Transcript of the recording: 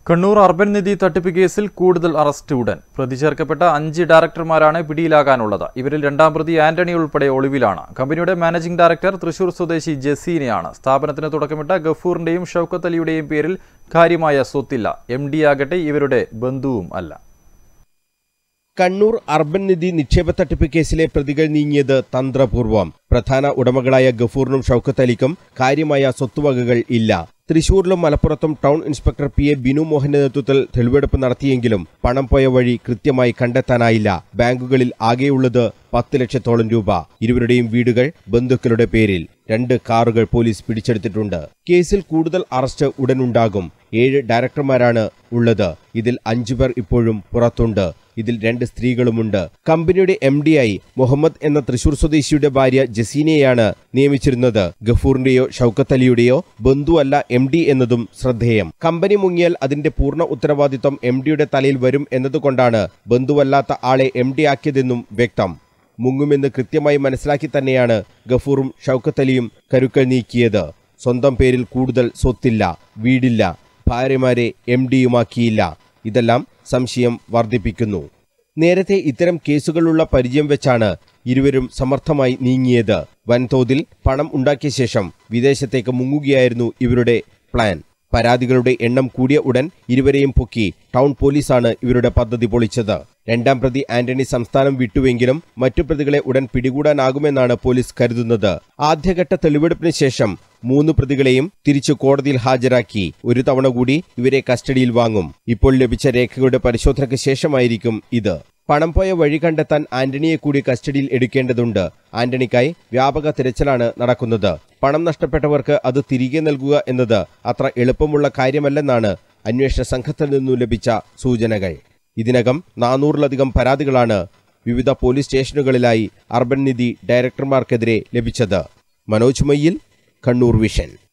Kannur urban നിധി തട്ടിപ്പ് കേസിൽ കൂടുതൽ അറസ്റ്റ് ഉടൻ പ്രതി ചേർക്കപ്പെട്ട അഞ്ച് ഡയറക്ടർമാരാണ് പിടിയിലാകാനുള്ളത് ഇവരിൽ രണ്ടാം പ്രതി ആന്റണി ഉൾപ്പെടെ ഒളിവിലാണ് കമ്പനിയുടെ മാനേജിംഗ് ഡയറക്ടർ തൃശൂർ സ്വദേശി ജസീനെയാണ് സ്ഥാപനത്തിന് തുടക്കമിട്ട ഗഫൂറിന്റെയും ഷൌക്കത്ത് അലിയുടെയും പേരിൽ കാര്യമായ സ്വത്തില്ല എം ഡി ആകട്ടെ ഇവരുടെ ബന്ധുവും അല്ല കണ്ണൂർ അർബൻ നിധി നിക്ഷേപ തട്ടിപ്പ് കേസിലെ പ്രതികൾ നീങ്ങിയത് തന്ത്രപൂർവം പ്രധാന ഉടമകളായ ഗഫൂറിനും ഷൌക്കത്ത് അലിക്കും കാര്യമായ സ്വത്തുവകകൾ ഇല്ല തൃശൂരിലും മലപ്പുറത്തും town inspector P A Binu മോഹന്റെ നേതൃത്വത്തിൽ തെളിവെടുപ്പ് നടത്തിയെങ്കിലും പണം പോയ വഴി കൃത്യമായി കണ്ടെത്താനായില്ല ബാങ്കുകളിൽ ആകെയുള്ളത് പത്ത് ലക്ഷത്തോളം രൂപ ഇരുവരുടെയും വീടുകൾ ബന്ധുക്കളുടെ പേരിൽ രണ്ട് കാറുകൾ പോലീസ് പിടിച്ചെടുത്തിട്ടുണ്ട് കേസിൽ കൂടുതൽ അറസ്റ്റ് ഉടനുണ്ടാകും ഏഴ് ഡയറക്ടർമാരാണ് ഉള്ളത് ഇതിൽ അഞ്ചുപേർ ഇപ്പോഴും പുറത്തുണ്ട് ഇതിൽ രണ്ട് സ്ത്രീകളുമുണ്ട് കമ്പനിയുടെ എം ഡി ആയി മുഹമ്മദ് എന്ന തൃശൂർ സ്വദേശിയുടെ ഭാര്യ ജസീനയെയാണ് നിയമിച്ചിരുന്നത് ഗഫൂറിന്റെയോ ഷൌക്കത്ത് അലിയുടെയോ ബന്ധുവല്ല എം ഡി എന്നതും ശ്രദ്ധേയം കമ്പനി മുങ്ങിയാൽ അതിന്റെ പൂർണ്ണ ഉത്തരവാദിത്വം എം ഡിയുടെ തലയിൽ വരും എന്നതുകൊണ്ടാണ് ബന്ധുവല്ലാത്ത ആളെ എം ഡി ആക്കിയതെന്നും വ്യക്തം മുങ്ങുമെന്ന് കൃത്യമായി മനസ്സിലാക്കി തന്നെയാണ് ഗഫൂറും ഷൌക്കത്ത് അലിയും കരുക്കൾ നീക്കിയത് സ്വന്തം പേരിൽ കൂടുതൽ സ്വത്തില്ല വീടില്ല ഭാര്യമാരെ എം ഡിയുമാക്കിയില്ല ഇതെല്ലാം സംശയം വർദ്ധിപ്പിക്കുന്നു നേരത്തെ ഇത്തരം കേസുകളുള്ള പരിചയം വെച്ചാണ് ഇരുവരും സമർത്ഥമായി നീങ്ങിയത് വൻതോതിൽ പണം ഉണ്ടാക്കിയ ശേഷം വിദേശത്തേക്ക് മുങ്ങുകയായിരുന്നു ഇവരുടെ പ്ലാൻ പരാതികളുടെ എണ്ണം കൂടിയ ഉടൻ ഇരുവരെയും പൊക്കി ടൗൺ പോലീസാണ് ഇവരുടെ പദ്ധതി പൊളിച്ചത് രണ്ടാം പ്രതി ആന്റണി സംസ്ഥാനം വിട്ടുവെങ്കിലും മറ്റു പ്രതികളെ ഉടൻ പിടികൂടാനാകുമെന്നാണ് പോലീസ് കരുതുന്നത് ആദ്യഘട്ട തെളിവെടുപ്പിന് ശേഷം മൂന്ന് പ്രതികളെയും തിരിച്ചു കോടതിയിൽ ഹാജരാക്കി ഒരു തവണ കൂടി ഇവരെ കസ്റ്റഡിയിൽ വാങ്ങും ഇപ്പോൾ ലഭിച്ച രേഖകളുടെ പരിശോധനയ്ക്ക് ശേഷമായിരിക്കും ഇത് പണം പോയ വഴി കണ്ടെത്താൻ ആന്റണിയെ കൂടി കസ്റ്റഡിയിൽ എടുക്കേണ്ടതുണ്ട് ആന്റണിക്കായി വ്യാപക തിരച്ചിലാണ് നടക്കുന്നത് പണം നഷ്ടപ്പെട്ടവർക്ക് അത് തിരികെ നൽകുക എന്നത് അത്ര എളുപ്പമുള്ള കാര്യമല്ലെന്നാണ് അന്വേഷണ സംഘത്തിൽ നിന്നും ലഭിച്ച സൂചനകൾ ഇതിനകം നാനൂറിലധികം പരാതികളാണ് വിവിധ പോലീസ് സ്റ്റേഷനുകളിലായി അർബൻ നിധി ഡയറക്ടർമാർക്കെതിരെ ലഭിച്ചത് മനോജ് മയ്യിൽ കണ്ണൂർ വിഷൻ